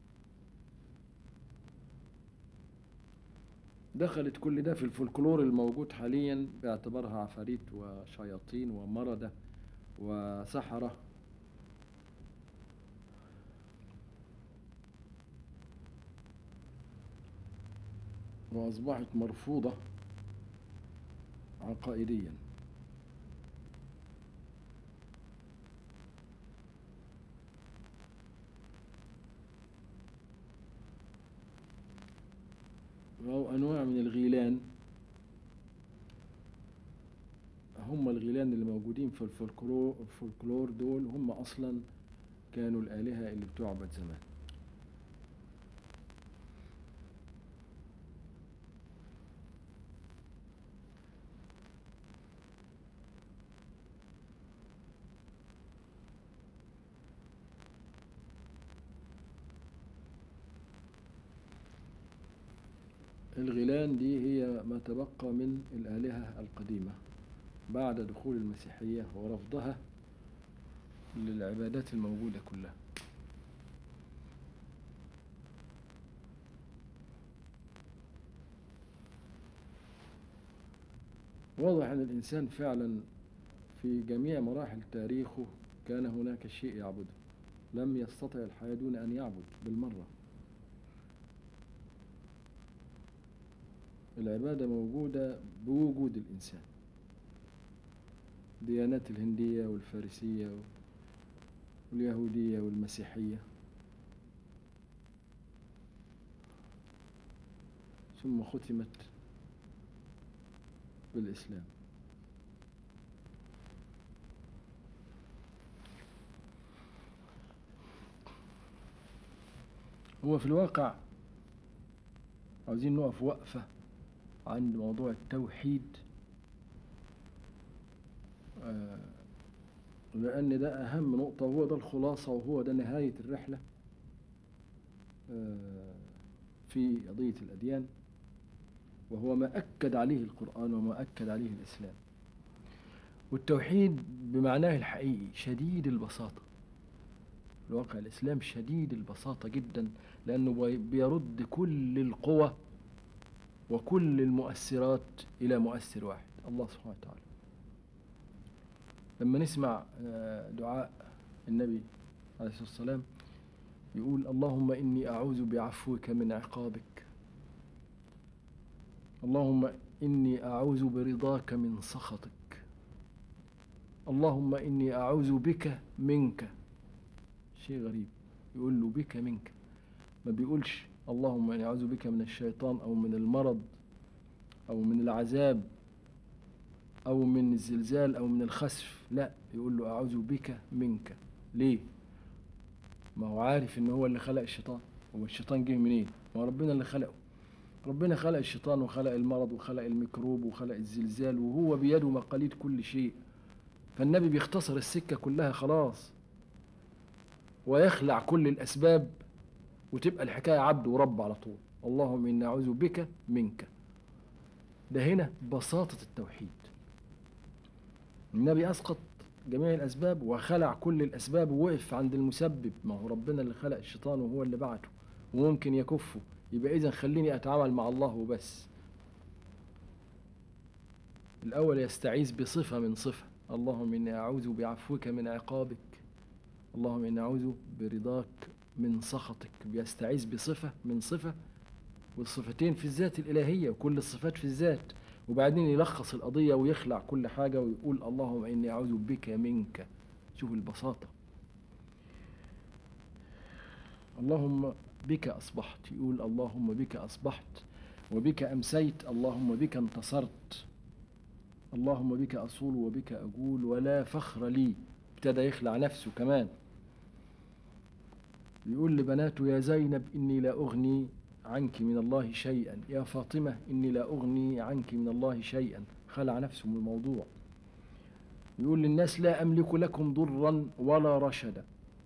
Speaker 1: دخلت كل ده في الفولكلور الموجود حاليا باعتبارها عفاريت وشياطين ومردة وسحرة وأصبحت مرفوضة عقائديا أو أنواع من الغيلان هم الغيلان اللي موجودين في الفولكلور الفولكلور دول هم أصلا كانوا الآلهة اللي بتعبد زمان الغيلان دي هي ما تبقى من الآلهة القديمة بعد دخول المسيحية ورفضها للعبادات الموجودة كلها واضح أن الإنسان فعلا في جميع مراحل تاريخه كان هناك شيء يعبده لم يستطع الحياة دون أن يعبد بالمرة العبادة موجودة بوجود الإنسان الديانات الهندية والفارسية واليهودية والمسيحية ثم ختمت بالإسلام هو في الواقع عاوزين نقف وقفة عند موضوع التوحيد آه، لأن ده أهم نقطة وهو ده الخلاصة وهو ده نهاية الرحلة آه، في قضية الأديان وهو ما أكد عليه القرآن وما أكد عليه الإسلام والتوحيد بمعناه الحقيقي شديد البساطة في الواقع الإسلام شديد البساطة جدا لأنه بي- بيرد كل القوى وكل المؤثرات إلى مؤثر واحد الله سبحانه وتعالى لما نسمع آه، دعاء النبي عليه الصلاة والسلام يقول اللهم إني أعوذ بعفوك من عقابك اللهم إني أعوذ برضاك من سخطك اللهم إني أعوذ بك منك شيء غريب يقول له بك منك ما بيقولش اللهم إني أعوذ بك من الشيطان أو من المرض أو من العذاب أو من الزلزال أو من الخسف لا يقول له أعوذ بك منك ليه ما هو عارف إن هو اللي خلق الشيطان هو الشيطان جه منين ما هو ربنا اللي خلقه ربنا خلق الشيطان وخلق المرض وخلق الميكروب وخلق الزلزال وهو بيده مقاليد كل شيء فالنبي بيختصر السكة كلها خلاص ويخلع كل الأسباب وتبقى الحكاية عبد ورب على طول اللهم إني أعوذ بك منك ده هنا بساطة التوحيد النبي أسقط جميع الأسباب وخلع كل الأسباب ووقف عند المسبب ما هو ربنا اللي خلق الشيطان وهو اللي بعته وممكن يكفه يبقى إذا خليني أتعامل مع الله وبس الأول يستعيذ بصفة من صفة اللهم إني أعوذ بعفوك من عقابك اللهم إني أعوذ برضاك من سخطك بيستعيذ بصفة من صفة والصفتين في الذات الإلهية وكل الصفات في الذات وبعدين يلخص القضية ويخلع كل حاجة ويقول اللهم إني أعوذ بك منك شوف البساطة اللهم بك أصبحت يقول اللهم بك أصبحت وبك أمسيت اللهم بك انتصرت اللهم بك أصول وبك أقول ولا فخر لي ابتدى يخلع نفسه كمان يقول لبناته يا زينب إني لا أغني عنك من الله شيئا يا فاطمة إني لا أغني عنك من الله شيئا خلع نفسه من الموضوع يقول للناس لا أملك لكم ضرا ولا رشدا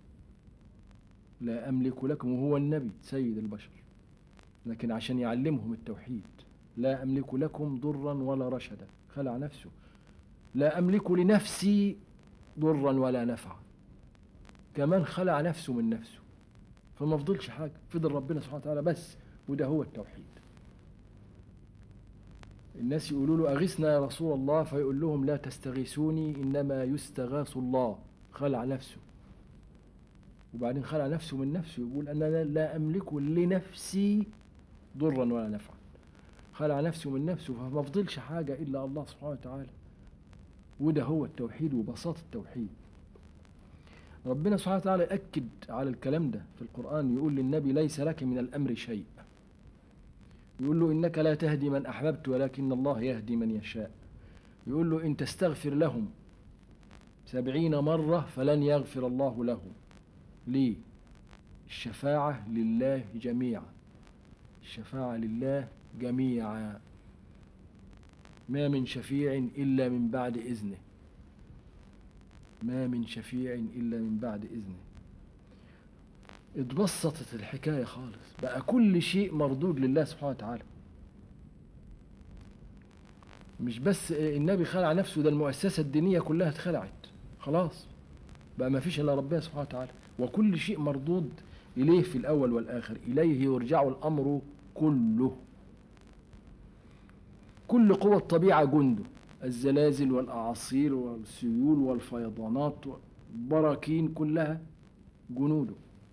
Speaker 1: لا أملك لكم وهو النبي سيد البشر لكن عشان يعلمهم التوحيد لا أملك لكم ضرا ولا رشدا خلع نفسه لا أملك لنفسي ضرا ولا نفعا كمان خلع نفسه من نفسه فما فضلش حاجة فضل ربنا سبحانه وتعالى بس وده هو التوحيد الناس يقولوا له أغثنا يا رسول الله فيقول لهم لا تستغيثوني إنما يستغاث الله خلع نفسه وبعدين خلع نفسه من نفسه يقول أنا لا أملك لنفسي ضرا ولا نفعا خلع نفسه من نفسه فما فضلش حاجة إلا الله سبحانه وتعالى وده هو التوحيد وبساطة التوحيد ربنا سبحانه وتعالى يأكد على الكلام ده في القرآن يقول للنبي ليس لك من الأمر شيء يقول له إنك لا تهدي من أحببت ولكن الله يهدي من يشاء يقول له إن تستغفر لهم سبعين مرة فلن يغفر الله لهم ليه الشفاعة لله جميعا الشفاعة لله جميعا ما من شفيع إلا من بعد إذنه ما من شفيع إلا من بعد إذنه اتبسطت الحكاية خالص بقى كل شيء مردود لله سبحانه وتعالى مش بس النبي خلع نفسه ده المؤسسة الدينية كلها اتخلعت خلاص بقى ما فيش إلا ربنا سبحانه وتعالى وكل شيء مردود إليه في الأول والآخر إليه يرجع الأمر كله كل قوى الطبيعة جنده الزلازل والأعاصير والسيول والفيضانات والبراكين كلها جنوده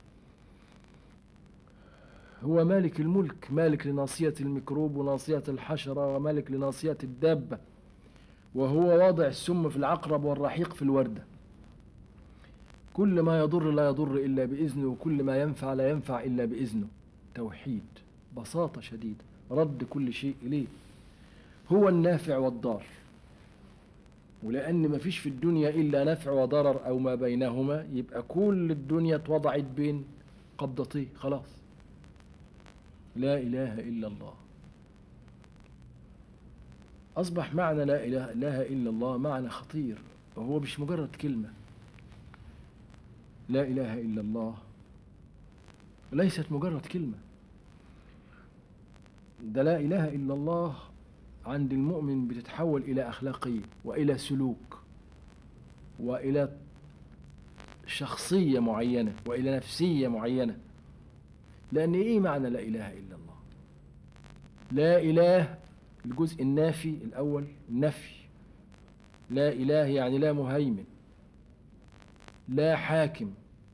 Speaker 1: هو مالك الملك مالك لناصية الميكروب وناصية الحشرة ومالك لناصية الدابة وهو واضع السم في العقرب والرحيق في الوردة كل ما يضر لا يضر إلا بإذنه وكل ما ينفع لا ينفع إلا بإذنه توحيد بساطة شديدة رد كل شيء إليه هو النافع والضار ولأن ما فيش في الدنيا إلا نفع وضرر أو ما بينهما يبقى كل الدنيا اتوضعت بين قبضتيه خلاص لا إله إلا الله أصبح معنى لا إله, إله إلا الله معنى خطير وهو مش مجرد كلمة لا إله إلا الله ليست مجرد كلمة ده لا إله إلا الله عند المؤمن بتتحول إلى أخلاقية وإلى سلوك وإلى شخصية معينة وإلى نفسية معينة لأن إيه معنى لا إله إلا الله لا إله الجزء النافي الأول نفي لا إله يعني لا مهيمن لا حاكم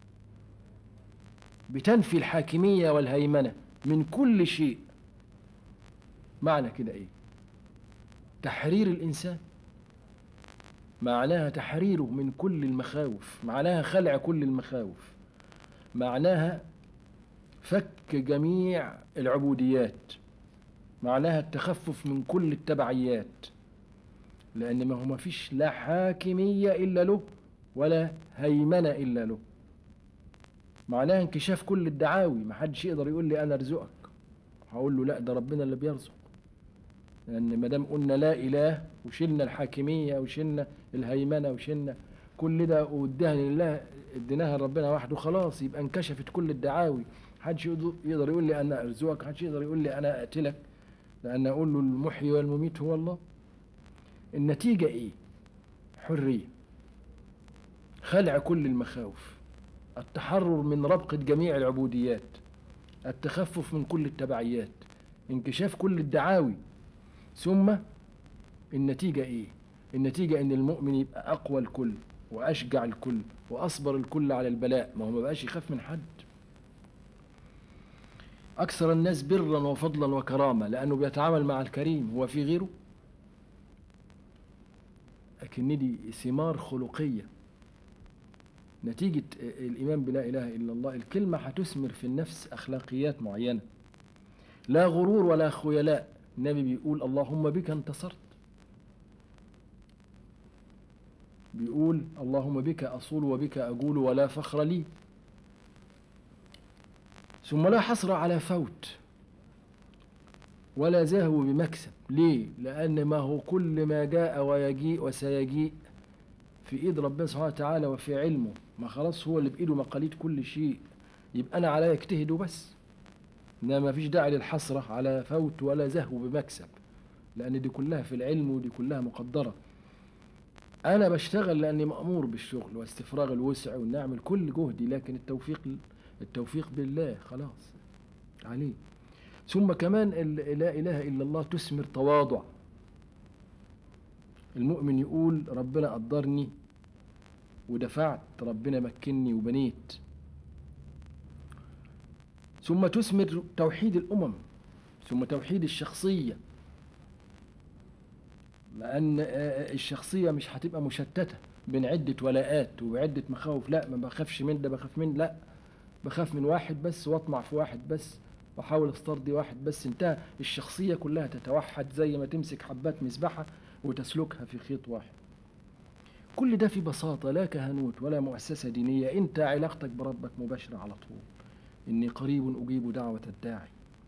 Speaker 1: بتنفي الحاكمية والهيمنة من كل شيء معنى كده إيه تحرير الإنسان معناها تحريره من كل المخاوف معناها خلع كل المخاوف معناها فك جميع العبوديات معناها التخفف من كل التبعيات لأن ما هو ما فيش لا حاكمية إلا له ولا هيمنة إلا له معناها انكشاف كل الدعاوي ما حدش يقدر يقول لي أنا أرزقك هقول له لا ده ربنا اللي بيرزق لأن ما دام قلنا لا إله وشلنا الحاكمية وشلنا الهيمنة وشلنا كل ده واداها لله اديناها لربنا وحده خلاص يبقى انكشفت كل الدعاوي محدش يقدر يقول لي أنا أرزقك محدش يقدر يقول لي أنا أقتلك لأن أقول له المحيي والمميت هو الله النتيجة إيه؟ حرية خلع كل المخاوف التحرر من ربقة جميع العبوديات التخفف من كل التبعيات انكشاف كل الدعاوي ثم النتيجة إيه؟ النتيجة إن المؤمن يبقى أقوى الكل وأشجع الكل وأصبر الكل على البلاء ما هو ما بقاش يخاف من حد أكثر الناس برا وفضلا وكرامة لأنه بيتعامل مع الكريم هو في غيره لكن دي ثمار خلقية نتيجة الإيمان بلا إله إلا الله الكلمة هتثمر في النفس أخلاقيات معينة لا غرور ولا خيلاء النبي بيقول اللهم بك انتصرت بيقول اللهم بك أصول وبك أقول ولا فخر لي ثم لا حصر على فوت ولا زهو بمكسب ليه لأن ما هو كل ما جاء ويجيء وسيجيء في إيد ربنا سبحانه وتعالى وفي علمه ما خلاص هو اللي بإيده مقاليد كل شيء يبقى أنا عليا اجتهد وبس إنما ما فيش داعي للحسرة على فوت ولا زهو بمكسب لأن دي كلها في العلم ودي كلها مقدرة أنا بشتغل لأني مأمور بالشغل واستفراغ الوسع وإن أعمل كل جهدي لكن التوفيق التوفيق بالله خلاص عليه ثم كمان لا إله إلا الله تثمر تواضع المؤمن يقول ربنا قدرني ودفعت ربنا مكني وبنيت ثم تثمر توحيد الأمم ثم توحيد الشخصية لأن الشخصية مش هتبقى مشتتة بين عدة ولاءات وعدة مخاوف لا ما بخافش من ده بخاف من لا بخاف من واحد بس واطمع في واحد بس واحاول استرضي واحد بس انتهى الشخصية كلها تتوحد زي ما تمسك حبات مسبحة وتسلكها في خيط واحد كل ده في بساطة لا كهنوت ولا مؤسسة دينية أنت علاقتك بربك مباشرة على طول إني قريب أجيب دعوة الداعي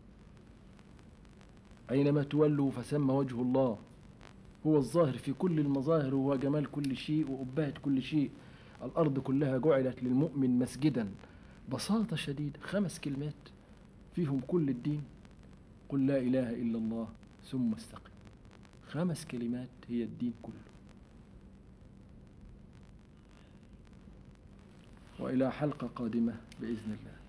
Speaker 1: أينما تولوا فثم وجه الله هو الظاهر في كل المظاهر وهو جمال كل شيء وأبهة كل شيء الأرض كلها جعلت للمؤمن مسجدا بساطة شديدة خمس كلمات فيهم كل الدين قل لا إله إلا الله ثم استقم خمس كلمات هي الدين كله وإلى حلقة قادمة بإذن الله